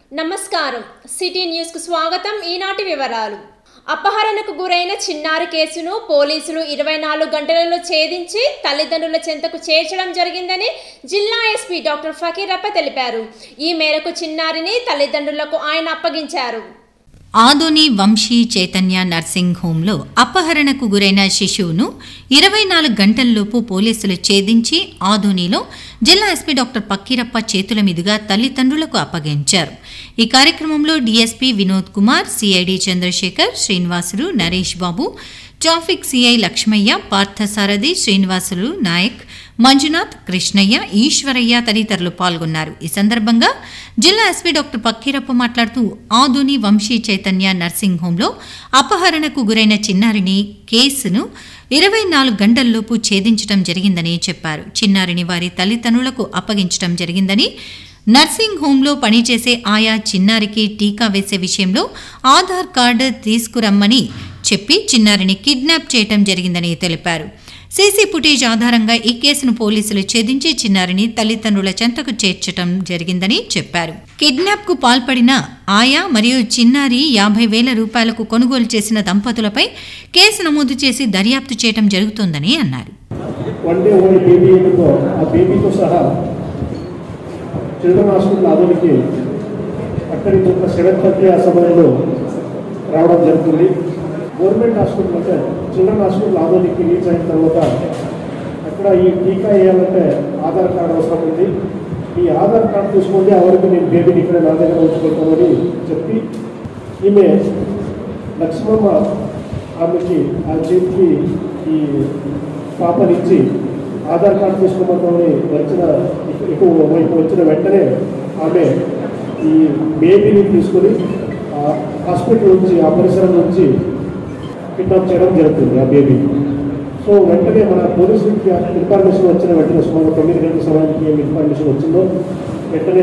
నమస్కారం సిటీ న్యూస్కు స్వాగతం ఈనాటి వివరాలు అపహరణకు గురైన చిన్నారి కేసును పోలీసులు ఇరవై నాలుగు గంటలలో ఛేదించి తల్లిదండ్రుల చెంతకు చేర్చడం జరిగిందని జిల్లా ఎస్పీ డాక్టర్ ఫకీరప్ప తెలిపారు ఈ మేరకు చిన్నారిని తల్లిదండ్రులకు ఆయన అప్పగించారు ఆదోని వంశీ చైతన్య నర్సింగ్ హోంలో అపహరణకు గురైన శిశువును ఇరవై నాలుగు గంటల్లోపు పోలీసులు ఛేదించి ఆదోనిలో జిల్లా ఎస్పీ డాక్టర్ పక్కీరప్ప చేతుల మీదుగా తల్లిదండ్రులకు అప్పగించారు ఈ కార్యక్రమంలో DSP Vinod Kumar CID Chandrasekhar Srinivasulu Naresh Babu traffic CI Lakshmaiah Parthasarathy Srinivasulu Nayak Manjunath Krishnaiah Eshwaraiah తదితరులు పాల్గొన్నారు ఈ సందర్భంగా జిల్లా ఎస్పీ డాక్టర్ పక్కీరప్ప మాట్లాడుతూ ఆదోని వంశీ చైతన్య నర్సింగ్ హోంలో అపహరణకు గురైన చిన్నారిని కేసును ఇరవై నాలుగు గంటల్లోపు ఛేదించడం జరిగిందని చెప్పారు చిన్నారిని వారి తల్లిదండ్రులకు అప్పగించడం జరిగిందని నర్సింగ్ హోంలో పనిచేసే ఆయా చిన్నారికి టీకా వేసే విషయంలో ఆధార్ కార్డు తీసుకురమ్మని చెప్పి చిన్నారిని కిడ్నాప్ చేయటం జరిగిందని తెలిపారు సీసీ ఫుటేజ్ ఆధారంగా ఈ కేసును పోలీసులు ఛేదించి చిన్నారిని తల్లిదండ్రుల చెంతకు చేర్చటం జరిగిందని చెప్పారు కిడ్నాప్ కు పాల్పడిన ఆయా మరియు చిన్నారి యాభై వేల రూపాయలకు కొనుగోలు చేసిన దంపతులపై కేసు నమోదు చేసి దర్యాప్తు చేయటం జరుగుతోందని అన్నారు వన్ డే ఓల్డ్ బేబీ ఏమిటో ఆ బేబీతో సహా చిల్డ్రన్ హాస్పిటల్ ఆదోనికి అక్కడి నుంచి ఒక సెవెన్ థర్టీ ఆ సమయంలో రావడం జరుగుతుంది గవర్నమెంట్ హాస్పిటల్ అంటే చిల్డ్రన్ హాస్పిటల్ ఆదోనికి రీచ్ అయిన తర్వాత అక్కడ ఈ టీకా వేయాలంటే ఆధార్ కార్డు అవసరం ఉంది ఈ ఆధార్ కార్డు తీసుకోండి ఆ వరకు నేను బేబీని ఇక్కడ నా దగ్గర ఉంచుకుంటామని చెప్పి ఈమె లక్ష్మమ్మ ఆమెకి ఆ చేతికి ఈ పాపనిచ్చి ఆధార్ కార్డు తీసుకోమని వచ్చిన ఎక్కువ వైపు వచ్చిన వెంటనే ఆమె ఈ బేబీని తీసుకొని ఆ హాస్పిటల్ నుంచి ఆ పరిసరం నుంచి కిడ్నాప్ చేయడం జరుగుతుంది ఆ బేబీ సో వెంటనే మన పోలీసులకి ఇన్ఫర్మేషన్ వచ్చిన వెంటనే సుమారు తొమ్మిది గంటల సమయానికి ఏం ఇన్ఫర్మేషన్ వచ్చిందో వెంటనే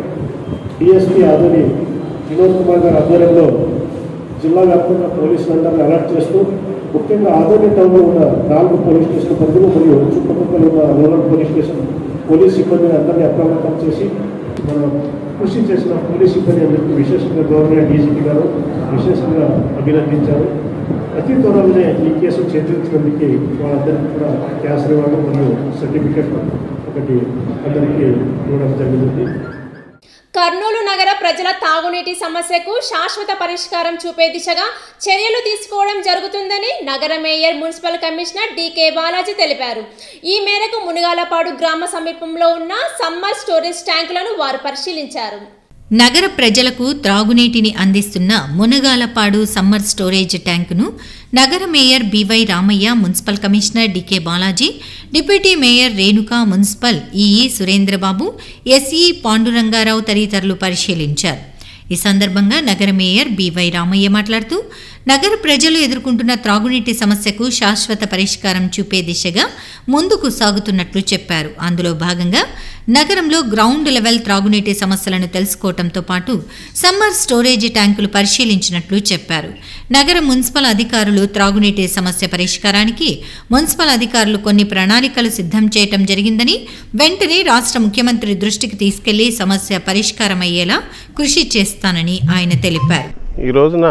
డిఎస్పీ ఆదోని వినోద్ కుమార్ గారి ఆధ్వర్యంలో జిల్లా వ్యాప్తంగా పోలీసులందరినీ అలర్ట్ చేస్తూ ముఖ్యంగా ఆదోని టౌన్లో ఉన్న నాలుగు పోలీస్ స్టేషన్ పరిధిలో మరియు చుట్టుపక్కల ఉన్న రూరల్ పోలీస్ స్టేషన్ పోలీస్ సిబ్బందిని అందరినీ అప్రమత్తం చేసి మనం కృషి చేసిన పోలీస్ సిబ్బంది అందరికీ విశేషంగా గవర్నమెంట్ డీజీపీ గారు విశేషంగా అభినందించారు అతి త్వరలోనే ఈ కేసు ఛేదించినందుకు వాళ్ళందరికీ కూడా క్యాష్ రివార్డు మరియు సర్టిఫికేట్ ఒకటి అందరికీ ఇవ్వడం జరిగింది కర్నూలు నగర ప్రజల తాగునీటి సమస్యకు శాశ్వత పరిష్కారం చూపే దిశగా చర్యలు తీసుకోవడం జరుగుతుందని నగర mayor municipal commissioner DK Balaji తెలిపారు ఈ మేరకు మునిగాలపాడు గ్రామ సమీపంలో ఉన్న సమ్మర్ స్టోరేజ్ ట్యాంకులను వారు పరిశీలించారు నగర ప్రజలకు త్రాగునీటిని అందిస్తున్న మునగాలపాడు సమ్మర్ స్టోరేజ్ ట్యాంకును నగర mayor BY Ramaiah municipal commissioner DK Balaji deputy mayor Renuka municipal EE Surendrababu SE Pandurangarao తదితరులు పరిశీలించారు ఈ సందర్భంగా నగర మేయర్ బివై రామయ్య మాట్లాడుతూ నగర ప్రజలు ఎదుర్కొంటున్న త్రాగునీటి సమస్యకు శాశ్వత పరిష్కారం చూపే దిశగా ముందుకు సాగుతున్నట్లు చెప్పారు అందులో భాగంగా నగరంలో గ్రౌండ్ లెవెల్ త్రాగునీటి సమస్యలను తెలుసుకోవడంతో పాటు సమ్మర్ స్టోరేజీ ట్యాంకులు పరిశీలించినట్లు చెప్పారు నగర మున్సిపల్ అధికారులు త్రాగునీటి సమస్య పరిష్కారానికి మున్సిపల్ అధికారులు కొన్ని ప్రణాళికలు సిద్ధం చేయటం జరిగిందని వెంటనే రాష్ట్ర ముఖ్యమంత్రి దృష్టికి తీసుకెళ్లి సమస్య పరిష్కారమయ్యేలా కృషి చేస్తానని ఆయన తెలిపారు ఈ రోజున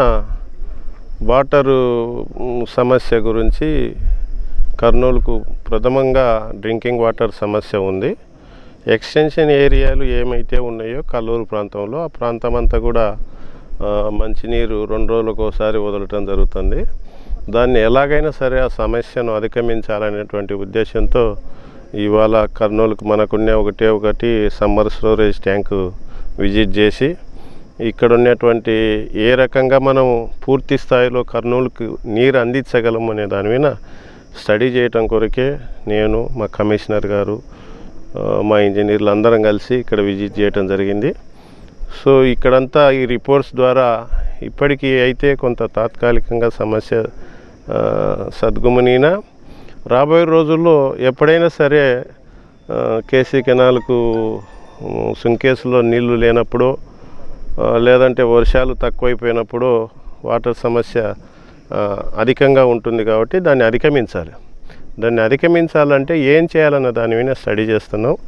వాటరు మ్, సమస్య గురించి కర్నూలుకు ప్రథమంగా డ్రింకింగ్ వాటర్ సమస్య ఉంది ఎక్స్టెన్షన్ ఏరియాలు ఏమైతే ఉన్నాయో కల్లూరు ప్రాంతంలో ఆ ప్రాంతం అంతా కూడా ఆ, మంచినీరు రెండు రోజులకు ఒకసారి వదలటం జరుగుతుంది దాన్ని ఎలాగైనా సరే ఆ సమస్యను అధిగమించాలనేటువంటి ఉద్దేశంతో ఇవాళ కర్నూలుకు మనకున్నే ఒకటే ఒకటి సమ్మర్ స్టోరేజ్ ట్యాంకు విజిట్ చేసి ఇక్కడ ఉన్నటువంటి ఏ రకంగా మనం పూర్తి స్థాయిలో కర్నూలుకు నీరు అందించగలం అనే దాని మీద స్టడీ చేయటం కొరకే నేను మా కమిషనర్ గారు ఆ, మా ఇంజనీర్లు అందరం కలిసి ఇక్కడ విజిట్ చేయటం జరిగింది సో ఇక్కడంతా ఈ రిపోర్ట్స్ ద్వారా ఇప్పటికీ అయితే కొంత తాత్కాలికంగా సమస్య ఆ, సద్గుమనీన రాబోయే రోజుల్లో ఎప్పుడైనా సరే ఆ, కేసీ కెనాల్కు ఉమ్, సుంకేసులో నీళ్లు లేనప్పుడు ఆ, లేదంటే వర్షాలు తక్కువైపోయినప్పుడు వాటర్ సమస్య ఆ, అధికంగా ఉంటుంది కాబట్టి దాన్ని అధిగమించాలి దాన్ని అధిగమించాలంటే ఏం చేయాలన్న దాని మీద స్టడీ చేస్తున్నాం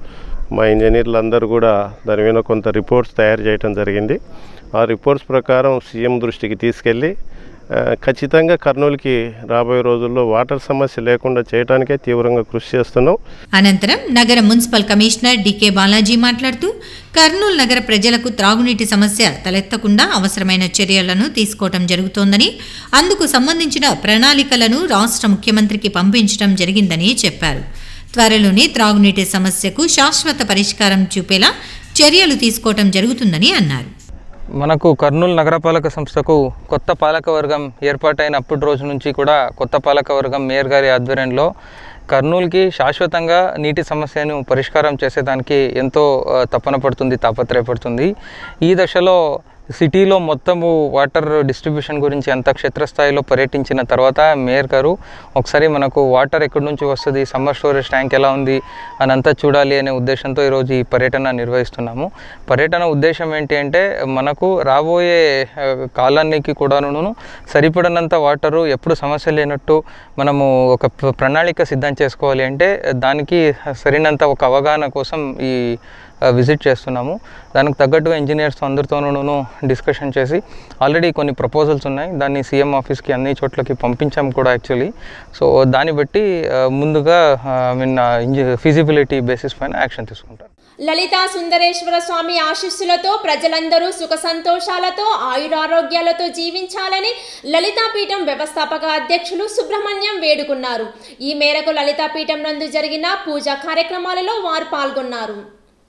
మా ఇంజనీర్లు అందరూ కూడా దాని మీద కొంత రిపోర్ట్స్ తయారు చేయడం జరిగింది ఆ రిపోర్ట్స్ ప్రకారం సీఎం దృష్టికి తీసుకెళ్ళి ఆ, ఖచ్చితంగా కర్నూలుకి రాబోయే రోజుల్లో వాటర్ సమస్య లేకుండా చేయడానికే తీవ్రంగా కృషి చేస్తున్నాం అనంతరం నగర మున్సిపల్ కమిషనర్ డికే బాలాజీ మాట్లాడుతూ కర్నూలు నగర ప్రజలకు త్రాగునీటి సమస్య తలెత్తకుండా అవసరమైన చర్యలను తీసుకోవడం జరుగుతోందని అందుకు సంబంధించిన ప్రణాళికలను రాష్ట్ర ముఖ్యమంత్రికి పంపించడం జరిగిందని చెప్పారు త్వరలోనే త్రాగునీటి సమస్యకు శాశ్వత పరిష్కారం చూపేలా చర్యలు తీసుకోవడం జరుగుతుందని అన్నారు మనకు కర్నూలు నగరపాలక సంస్థకు కొత్త పాలకవర్గం ఏర్పాటైన అప్పటి రోజు నుంచి కూడా కొత్త పాలకవర్గం మేయర్ గారి ఆధ్వర్యంలో కర్నూలుకి శాశ్వతంగా నీటి సమస్యను పరిష్కారం చేసేదానికి ఎంతో ఆ, తపన పడుతుంది తాపత్రయపడుతుంది ఈ దశలో సిటీలో మొత్తము వాటర్ డిస్ట్రిబ్యూషన్ గురించి అంత క్షేత్రస్థాయిలో పర్యటించిన తర్వాత మేయర్ గారు ఒకసారి మనకు వాటర్ ఎక్కడి నుంచి వస్తుంది సమ్మర్ స్టోరేజ్ ట్యాంక్ ఎలా ఉంది అని అంతా చూడాలి అనే ఉద్దేశంతో ఈరోజు ఈ పర్యటన నిర్వహిస్తున్నాము పర్యటన ఉద్దేశం ఏంటి అంటే మనకు రాబోయే ఆ, కాలానికి కూడాను సరిపడినంత వాటరు ఎప్పుడు సమస్య లేనట్టు మనము ఒక ప్ర- ప్రణాళిక సిద్ధం చేసుకోవాలి అంటే దానికి సరైనంత ఒక అవగాహన కోసం ఈ ఆ, విజిట్ చేస్తున్నాము దానికి తగ్గట్టుగా ఇంజనీర్స్ అందరితోనూ డిస్కషన్ చేసి ఆల్రెడీ కొన్ని ప్రపోజల్స్ ఉన్నాయి దాన్ని సీఎం ఆఫీస్కి అన్ని చోట్లకి పంపించాము కూడా యాక్చువల్లీ సో దాన్ని బట్టి ఆ, ముందుగా ఐ మీన్ ఫీజిబిలిటీ బేసిస్ పైన యాక్షన్ తీసుకుంటారు లలితా సుందరేశ్వర స్వామి ఆశీస్సులతో ప్రజలందరూ సుఖ సంతోషాలతో ఆయురారోగ్యాలతో జీవించాలని లలితాపీఠం వ్యవస్థాపక అధ్యక్షులు సుబ్రహ్మణ్యం వేడుకున్నారు ఈ మేరకు లలితాపీఠం నందు జరిగిన పూజా కార్యక్రమాలలో వారు పాల్గొన్నారు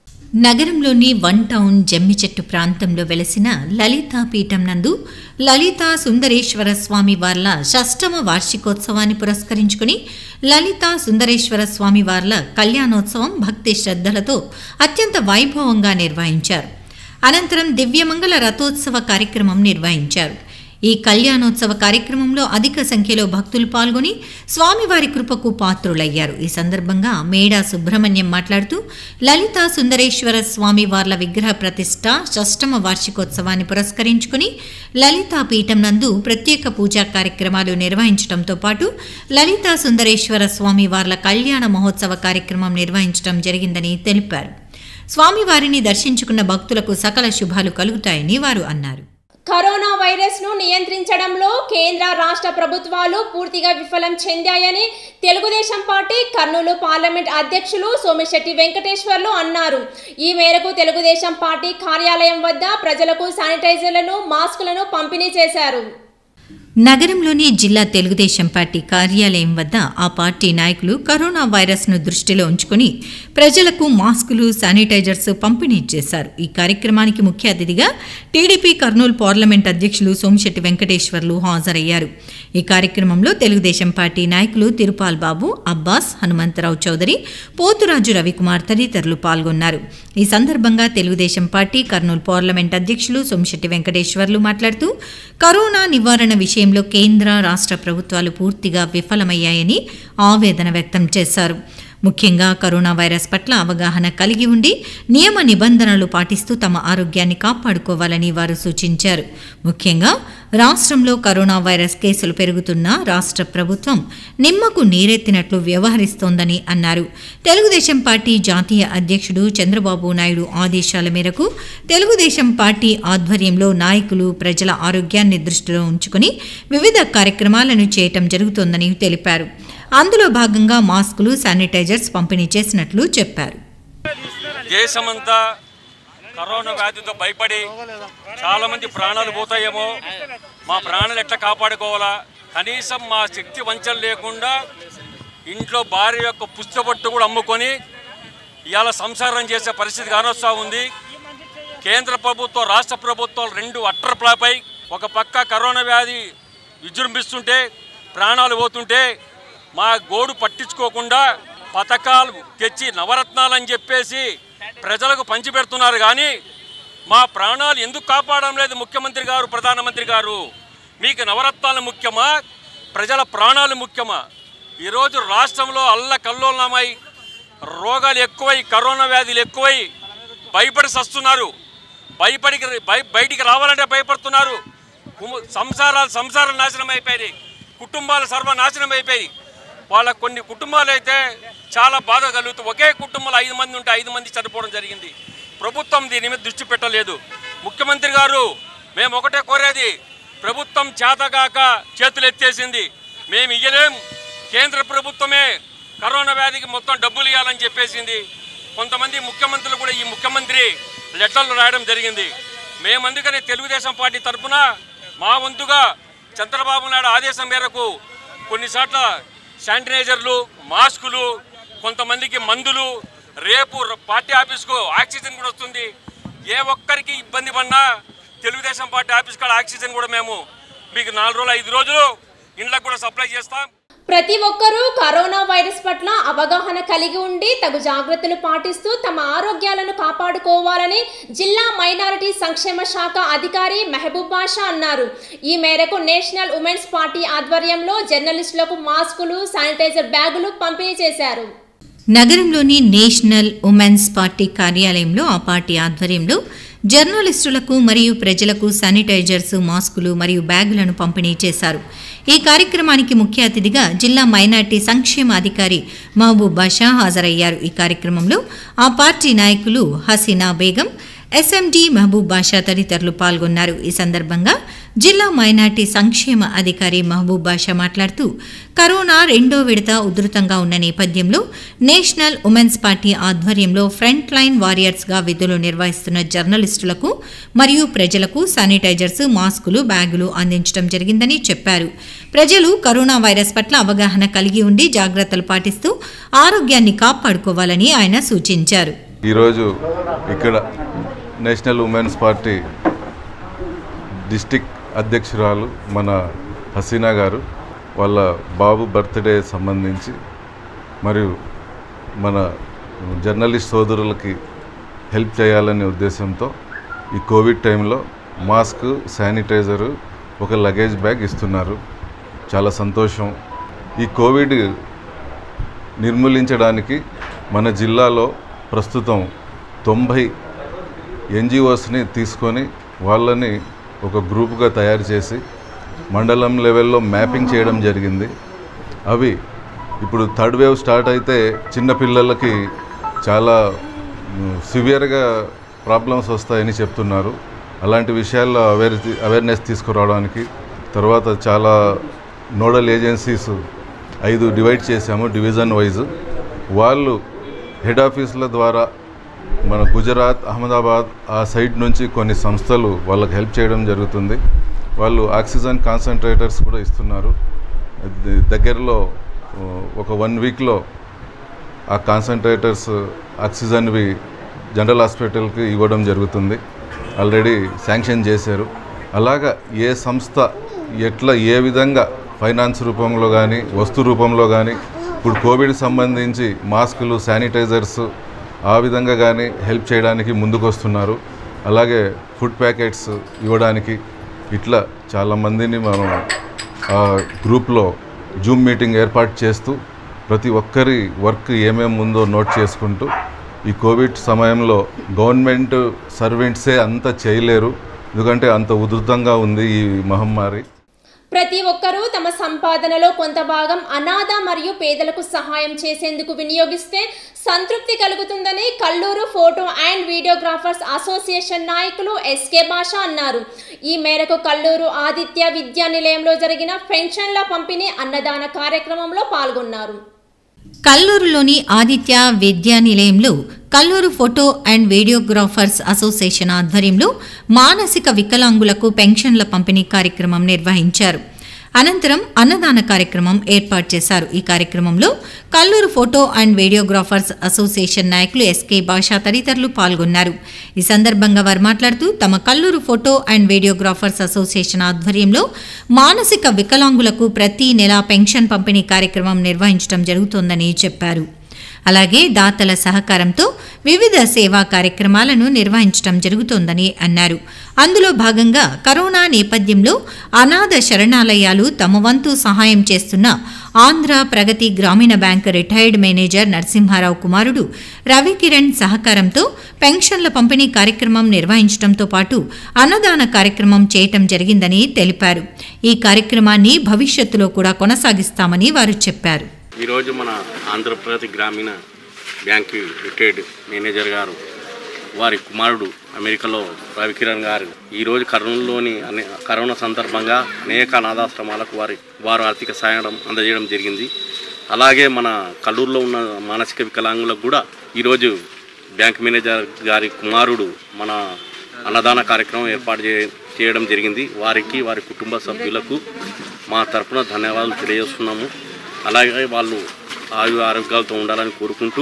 నగరంలోని వన్ టౌన్ జమ్మిచెట్టు ప్రాంతంలో వెలసిన లలితా పీఠం నందు లలితా సుందరేశ్వర స్వామి వార్ల షష్టమ వార్షికోత్సవాన్ని పురస్కరించుకుని లలితా సుందరేశ్వర స్వామి వార్ల కళ్యాణోత్సవం భక్తి శ్రద్ధలతో అత్యంత వైభవంగా నిర్వహించారు అనంతరం దివ్యమంగళ రథోత్సవ కార్యక్రమం నిర్వహించారు ఈ కళ్యాణోత్సవ కార్యక్రమంలో అధిక సంఖ్యలో భక్తులు పాల్గొని స్వామివారి కృపకు పాత్రులయ్యారు ఈ సందర్భంగా మేడా సుబ్రహ్మణ్యం మాట్లాడుతూ లలితా సుందరేశ్వర స్వామి వార్ల విగ్రహ ప్రతిష్ట షష్టమ వార్షికోత్సవాన్ని పురస్కరించుకుని లలితా పీఠం నందు ప్రత్యేక పూజా కార్యక్రమాలు నిర్వహించడంతో పాటు లలితా సుందరేశ్వర స్వామి వార్ల కళ్యాణ మహోత్సవ కార్యక్రమం నిర్వహించడం జరిగిందని తెలిపారు స్వామివారిని దర్శించుకున్న భక్తులకు సకల శుభాలు కలుగుతాయని వారు అన్నారు కరోనా వైరస్ ను నియంత్రించడంలో కేంద్ర రాష్ట్ర ప్రభుత్వాలు పూర్తిగా విఫలం చెందాయని తెలుగుదేశం పార్టీ కర్నూలు పార్లమెంట్ అధ్యక్షులు సోమిశెట్టి వెంకటేశ్వర్లు అన్నారు ఈ మేరకు తెలుగుదేశం పార్టీ కార్యాలయం వద్ద ప్రజలకు శానిటైజర్లను మాస్కులను పంపిణీ చేశారు నగరంలోని జిల్లా తెలుగుదేశం పార్టీ కార్యాలయం వద్ద ఆ పార్టీ నాయకులు కరోనా వైరస్ను దృష్టిలో ఉంచుకుని ప్రజలకు మాస్కులు శానిటైజర్స్ పంపిణీ చేశారు ఈ కార్యక్రమానికి ముఖ్య అతిథిగా టీడీపీ కర్నూలు పార్లమెంట్ అధ్యక్షులు సోమిశెట్టి వెంకటేశ్వర్లు హాజరయ్యారు ఈ కార్యక్రమంలో తెలుగుదేశం పార్టీ నాయకులు తిరుపాల్ బాబు అబ్బాస్ హనుమంతరావు చౌదరి పోతురాజు రవికుమార్ తదితరులు పాల్గొన్నారు ఈ సందర్భంగా తెలుగుదేశం పార్టీ కర్నూలు పార్లమెంట్ అధ్యక్షులు సోమిశెట్టి వెంకటేశ్వర్లు మాట్లాడుతూ కరోనా నివారణ విషయంలో కేంద్ర రాష్ట్ర ప్రభుత్వాలు పూర్తిగా విఫలమయ్యాయని ఆవేదన వ్యక్తం చేశారు ముఖ్యంగా కరోనా వైరస్ పట్ల అవగాహన కలిగి ఉండి నియమ నిబంధనలు పాటిస్తూ తమ ఆరోగ్యాన్ని కాపాడుకోవాలని వారు సూచించారు ముఖ్యంగా రాష్ట్రంలో కరోనా వైరస్ కేసులు పెరుగుతున్నా రాష్ట్ర ప్రభుత్వం నిమ్మకు నీరెత్తినట్లు వ్యవహరిస్తోందని అన్నారు తెలుగుదేశం పార్టీ జాతీయ అధ్యక్షుడు చంద్రబాబు నాయుడు ఆదేశాల మేరకు తెలుగుదేశం పార్టీ ఆధ్వర్యంలో నాయకులు ప్రజల ఆరోగ్యాన్ని దృష్టిలో ఉంచుకుని వివిధ కార్యక్రమాలను చేయటం జరుగుతోందని తెలిపారు అందులో భాగంగా మాస్కులు శానిటైజర్స్ పంపిణీ చేసినట్లు చెప్పారు దేశమంతా కరోనా వ్యాధితో భయపడి చాలామంది ప్రాణాలు పోతాయేమో మా ప్రాణాలు ఎట్లా కాపాడుకోవాలా కనీసం మా శక్తి వంచన లేకుండా ఇంట్లో భార్య యొక్క పుస్తపట్టు కూడా అమ్ముకొని ఇవాళ సంసారం చేసే పరిస్థితి కానొస్తా ఉంది కేంద్ర ప్రభుత్వం రాష్ట్ర ప్రభుత్వాలు రెండు అట్రప్లపై ఒక పక్క కరోనా వ్యాధి విజృంభిస్తుంటే ప్రాణాలు పోతుంటే మా గోడు పట్టించుకోకుండా పథకాలు తెచ్చి నవరత్నాలని చెప్పేసి ప్రజలకు పంచిపెడుతున్నారు కానీ మా ప్రాణాలు ఎందుకు కాపాడడం లేదు ముఖ్యమంత్రి గారు ప్రధానమంత్రి గారు మీకు నవరత్నాలు ముఖ్యమా ప్రజల ప్రాణాలు ముఖ్యమా ఈరోజు రాష్ట్రంలో అల్ల కల్లోలమై రోగాలు ఎక్కువై కరోనా వ్యాధులు ఎక్కువై భయపడి సస్తున్నారు భయపడికి బయ బయటికి రావాలంటే భయపడుతున్నారు కుమ- సంసారాలు సంసారాలు నాశనం అయిపోయాయి కుటుంబాలు సర్వనాశనం అయిపోయాయి వాళ్ళ కొన్ని కుటుంబాలు అయితే చాలా బాధ కలుగుతుంది ఒకే కుటుంబంలో ఐదు మంది ఉంటే ఐదు మంది చనిపోవడం జరిగింది ప్రభుత్వం దీని మీద దృష్టి పెట్టలేదు ముఖ్యమంత్రి గారు మేము ఒకటే కోరేది ప్రభుత్వం చేతగాక చేతులు ఎత్తేసింది మేము ఇయ్యలేం కేంద్ర ప్రభుత్వమే కరోనా వ్యాధికి మొత్తం డబ్బులు ఇవ్వాలని చెప్పేసింది కొంతమంది ముఖ్యమంత్రులు కూడా ఈ ముఖ్యమంత్రి లెటర్లు రాయడం జరిగింది మేము అందుకని తెలుగుదేశం పార్టీ తరఫున మా వంతుగా చంద్రబాబు నాయుడు ఆదేశం మేరకు కొన్నిసార్లు శానిటైజర్లు మాస్కులు కొంతమందికి మందులు రేపు ర- పార్టీ ఆఫీస్కు ఆక్సిజన్ కూడా వస్తుంది ఏ ఒక్కరికి ఇబ్బంది పడినా తెలుగుదేశం పార్టీ ఆఫీస్ కాడ ఆక్సిజన్ కూడా మేము మీకు నాలుగు రోజులు ఐదు రోజులు ఇండ్లకు కూడా సప్లై చేస్తాం ప్రతి ఒక్కరూ కరోనా వైరస్ పట్ల అవగాహన కలిగి ఉండి తగు జాగ్రత్తలు పాటిస్తూ తమ ఆరోగ్యాలను కాపాడుకోవాలని జిల్లా మైనారిటీ సంక్షేమ శాఖ అధికారి మెహబూబ్ బాషా అన్నారు ఈ మేరకు నేషనల్ ఉమెన్స్ పార్టీ ఆధ్వర్యంలో జర్నలిస్టులకు మాస్కులు శానిటైజర్ బ్యాగులు పంపిణీ చేశారు నగరంలోని నేషనల్ ఉమెన్స్ పార్టీ కార్యాలయంలో ఆ పార్టీ ఆధ్వర్యంలో జర్నలిస్టులకు మరియు ప్రజలకు శానిటైజర్స్ మాస్కులు మరియు బ్యాగులను పంపిణీ చేశారు ఈ కార్యక్రమానికి ముఖ్య అతిథిగా జిల్లా మైనార్టీ సంక్షేమ అధికారి మహబూబ్ బాషా హాజరయ్యారు ఈ కార్యక్రమంలో ఆ పార్టీ నాయకులు హసీనా బేగం ఎస్ఎండి మహబూబ్ బాషా తదితరులు పాల్గొన్నారు ఈ సందర్భంగా జిల్లా మైనార్టీ సంక్షేమ అధికారి మహబూబ్ బాషా మాట్లాడుతూ కరోనా రెండో విడత ఉధృతంగా ఉన్న నేపథ్యంలో నేషనల్ ఉమెన్స్ పార్టీ ఆధ్వర్యంలో ఫ్రంట్ లైన్ వారియర్స్గా విధులు నిర్వహిస్తున్న జర్నలిస్టులకు మరియు ప్రజలకు శానిటైజర్స్ మాస్కులు బ్యాగులు అందించడం జరిగిందని చెప్పారు ప్రజలు కరోనా వైరస్ పట్ల అవగాహన కలిగి ఉండి జాగ్రత్తలు పాటిస్తూ ఆరోగ్యాన్ని కాపాడుకోవాలని ఆయన సూచించారు ఈరోజు ఇక్కడ నేషనల్ ఉమెన్స్ పార్టీ డిస్టిక్ అధ్యక్షురాలు మన హసీనా గారు వాళ్ళ బాబు బర్త్డే సంబంధించి మరియు మన జర్నలిస్ట్ సోదరులకి హెల్ప్ చేయాలనే ఉద్దేశంతో ఈ కోవిడ్ టైంలో మాస్క్ శానిటైజరు ఒక లగేజ్ బ్యాగ్ ఇస్తున్నారు చాలా సంతోషం ఈ కోవిడ్ నిర్మూలించడానికి మన జిల్లాలో ప్రస్తుతం తొంభై ఎన్జిఓస్ని తీసుకొని వాళ్ళని ఒక గ్రూప్గా తయారు చేసి మండలం లెవెల్లో మ్యాపింగ్ చేయడం జరిగింది అవి ఇప్పుడు థర్డ్ వేవ్ స్టార్ట్ అయితే చిన్నపిల్లలకి చాలా సివియర్గా ప్రాబ్లమ్స్ వస్తాయని చెప్తున్నారు అలాంటి విషయాల్లో అవేర్ అవేర్నెస్ తీసుకురావడానికి తర్వాత చాలా నోడల్ ఏజెన్సీస్ ఐదు డివైడ్ చేశాము డివిజన్ వైజ్ వాళ్ళు హెడ్ ఆఫీసుల ద్వారా మన గుజరాత్ అహ్మదాబాద్ ఆ సైడ్ నుంచి కొన్ని సంస్థలు వాళ్ళకి హెల్ప్ చేయడం జరుగుతుంది వాళ్ళు ఆక్సిజన్ కాన్సన్ట్రేటర్స్ కూడా ఇస్తున్నారు ద- దగ్గరలో ఆ, ఒక వన్ వీక్లో ఆ కాన్సన్ట్రేటర్స్ ఆక్సిజన్వి జనరల్ హాస్పిటల్కి ఇవ్వడం జరుగుతుంది ఆల్రెడీ శాంక్షన్ చేశారు అలాగా ఏ సంస్థ ఎట్లా ఏ విధంగా ఫైనాన్స్ రూపంలో కానీ వస్తు రూపంలో కానీ ఇప్పుడు కోవిడ్ సంబంధించి మాస్కులు శానిటైజర్స్ ఆ విధంగా కానీ హెల్ప్ చేయడానికి ముందుకు వస్తున్నారు అలాగే ఫుడ్ ప్యాకెట్స్ ఇవ్వడానికి ఇట్లా చాలామందిని మనం ఆ గ్రూప్లో జూమ్ మీటింగ్ ఏర్పాటు చేస్తూ ప్రతి ఒక్కరి వర్క్ ఏమేమి ఉందో నోట్ చేసుకుంటూ ఈ కోవిడ్ సమయంలో గవర్నమెంట్ సర్వెంట్సే అంత చేయలేరు ఎందుకంటే అంత ఉధృతంగా ఉంది ఈ మహమ్మారి ప్రతి ఒక్కరూ తమ సంపాదనలో కొంత భాగం అనాథ మరియు పేదలకు సహాయం చేసేందుకు వినియోగిస్తే సంతృప్తి కలుగుతుందని Kallur photo and videographers association నాయకులు ఎస్కే భాష అన్నారు ఈ మేరకు కల్లూరు ఆదిత్య విద్యా నిలయంలో జరిగిన పెన్షన్ల పంపిణీ అన్నదాన కార్యక్రమంలో పాల్గొన్నారు కల్లూరులోని ఆదిత్య విద్యా నిలయంలో Kallur photo and videographers association ఆధ్వర్యంలో మానసిక వికలాంగులకు పెన్షన్ల పంపిణీ కార్యక్రమం నిర్వహించారు అనంతరం అన్నదాన కార్యక్రమం ఏర్పాటు చేశారు ఈ కార్యక్రమంలో Kalluru photo and videographers association నాయకులు ఎస్కే భాషా తదితరులు పాల్గొన్నారు ఈ సందర్భంగా వారు మాట్లాడుతూ తమ Kalluru photo and videographers association ఆధ్వర్యంలో మానసిక వికలాంగులకు ప్రతి నెల పెన్షన్ పంపిణీ కార్యక్రమం నిర్వహించడం జరుగుతోందని చెప్పారు అలాగే దాతల సహకారంతో వివిధ సేవా కార్యక్రమాలను నిర్వహించడం జరుగుతోందని అన్నారు అందులో భాగంగా కరోనా నేపథ్యంలో అనాథ శరణాలయాలు తమ వంతు సహాయం చేస్తున్న ఆంధ్ర ప్రగతి గ్రామీణ బ్యాంక్ రిటైర్డ్ మేనేజర్ నరసింహారావు కుమారుడు రవికిరణ్ సహకారంతో పెన్షన్ల పంపిణీ కార్యక్రమం నిర్వహించడంతో పాటు అన్నదాన కార్యక్రమం చేయటం జరిగిందని తెలిపారు ఈ కార్యక్రమాన్ని భవిష్యత్తులో కూడా కొనసాగిస్తామని వారు చెప్పారు ఈరోజు మన ఆంధ్రప్రదేశ్ గ్రామీణ బ్యాంక్ రిటైర్డ్ మేనేజర్ గారు వారి కుమారుడు అమెరికాలో రవికిరణ్ గారు ఈరోజు కర్నూలులోని అనే కరోనా సందర్భంగా అనేక అనాథాశ్రమాలకు వారి వారు ఆర్థిక సాయం అందజేయడం జరిగింది అలాగే మన కల్లూరులో ఉన్న మానసిక వికలాంగులకు కూడా ఈరోజు బ్యాంక్ మేనేజర్ గారి కుమారుడు మన అన్నదాన కార్యక్రమం ఏర్పాటు చే చేయడం జరిగింది వారికి వారి కుటుంబ సభ్యులకు మా తరపున ధన్యవాదాలు తెలియజేస్తున్నాము అలాగే వాళ్ళు ఆయు ఆరోగ్యాలతో ఉండాలని కోరుకుంటూ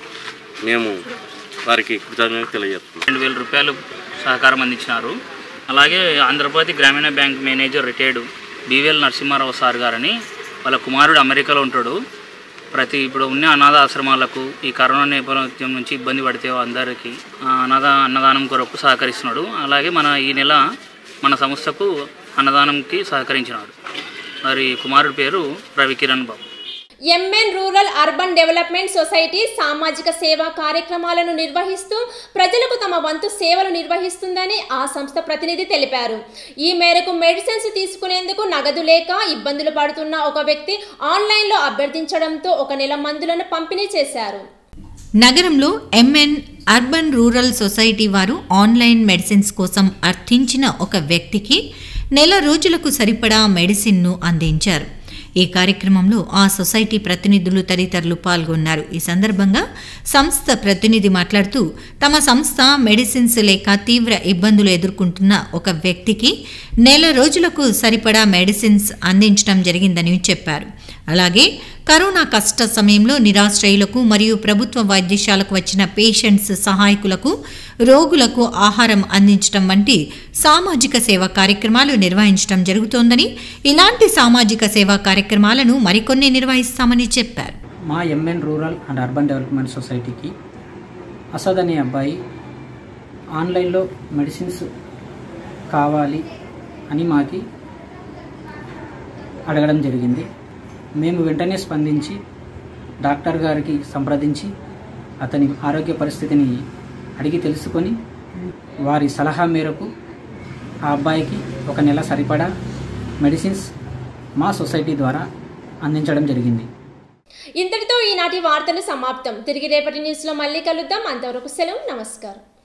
మేము వారికి కృతజ్ఞతలు తెలియజేస్తున్నాం రెండు వేల రూపాయలు సహకారం అందించినారు అలాగే ఆంధ్రప్రదేశ్ గ్రామీణ bank manager retired BVL Narasimha Rao sir గారని వాళ్ళ కుమారుడు అమెరికాలో ఉంటాడు ప్రతి ఇప్పుడు ఉన్న అనాథ ఆశ్రమాలకు ఈ కరోనా నేపథ్యం నుంచి ఇబ్బంది పడితే అందరికీ ఆ, అనాథ అన్నదానం కొరకు సహకరిస్తున్నాడు అలాగే మన ఈ నెల మన సంస్థకు అన్నదానంకి సహకరించినాడు మరి కుమారుడి పేరు Ravikiran Babu MN rural urban development society సామాజిక సేవా కార్యక్రమాలను నిర్వహిస్తూ ప్రజలకు తమ వంతు సేవలు నిర్వహిస్తుందని ఆ సంస్థ ప్రతినిధి తెలిపారు ఈ మేరకు మెడిసిన్స్ తీసుకునేందుకు నగదు లేక ఇబ్బందులు పడుతున్న ఒక వ్యక్తి ఆన్లైన్లో అభ్యర్థించడంతో ఒక నెల మందులను పంపిణీ చేశారు నగరంలో ఎంఎన్ అర్బన్ రూరల్ సొసైటీ వారు ఆన్లైన్ మెడిసిన్స్ కోసం అర్థించిన ఒక వ్యక్తికి నెల రోజులకు సరిపడా మెడిసిన్ను అందించారు ఈ కార్యక్రమంలో ఆ సొసైటీ ప్రతినిధులు తదితరులు పాల్గొన్నారు ఈ సందర్భంగా సంస్థ ప్రతినిధి మాట్లాడుతూ తమ సంస్థ మెడిసిన్స్ లేక తీవ్ర ఇబ్బందులు ఎదుర్కొంటున్న ఒక వ్యక్తికి నెల రోజులకు సరిపడా మెడిసిన్స్ అందించడం జరిగిందని చెప్పారు అలాగే కరోనా కష్ట సమయంలో నిరాశ్రయులకు మరియు ప్రభుత్వ వైద్యశాలకు వచ్చిన పేషెంట్స్ సహాయకులకు రోగులకు ఆహారం అందించడం వంటి సామాజిక సేవా కార్యక్రమాలు నిర్వహించడం జరుగుతోందని ఇలాంటి సామాజిక సేవా కార్యక్రమాలను మరికొన్ని నిర్వహిస్తామని చెప్పారు మా MN rural and urban development సొసైటీకి అసద్ అనే అబ్బాయి ఆన్లైన్లో మెడిసిన్స్ కావాలి అని మాకి అడగడం జరిగింది మేము వెంటనే స్పందించి డాక్టర్ గారికి సంప్రదించి అతని ఆరోగ్య పరిస్థితిని అడిగి తెలుసుకొని వారి సలహా మేరకు ఆ అబ్బాయికి ఒక నెల సరిపడా మెడిసిన్స్ మా సొసైటీ ద్వారా అందించడం జరిగింది ఇంతటితో ఈనాటి వార్తలు సమాప్తం తిరిగి రేపటి న్యూస్లో మళ్ళీ కలుద్దాం అంతవరకు సెలవు నమస్కారం